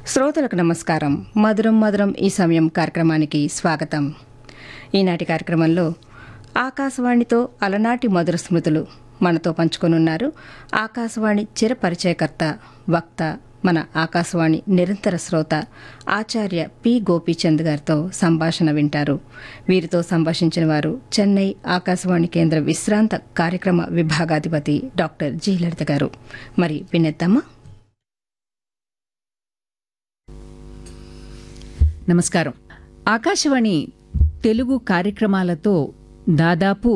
శ్రోతలకు నమస్కారం మధురం మధురం ఈ సమయం కార్యక్రమానికి స్వాగతం ఈనాటి కార్యక్రమంలో ఆకాశవాణితో అలనాటి మధుర స్మృతులు మనతో పంచుకొనున్నారు ఆకాశవాణి చిరపరిచయకర్త వక్త మన ఆకాశవాణి నిరంతర శ్రోత ఆచార్య పి గోపీచంద్ గారితో సంభాషణ వింటారు వీరితో సంభాషించిన వారు చెన్నై ఆకాశవాణి కేంద్ర విశ్రాంత కార్యక్రమ విభాగాధిపతి డాక్టర్ జి లలిత గారు మరి వినేద్దామా నమస్కారం ఆకాశవాణి తెలుగు కార్యక్రమాలతో దాదాపు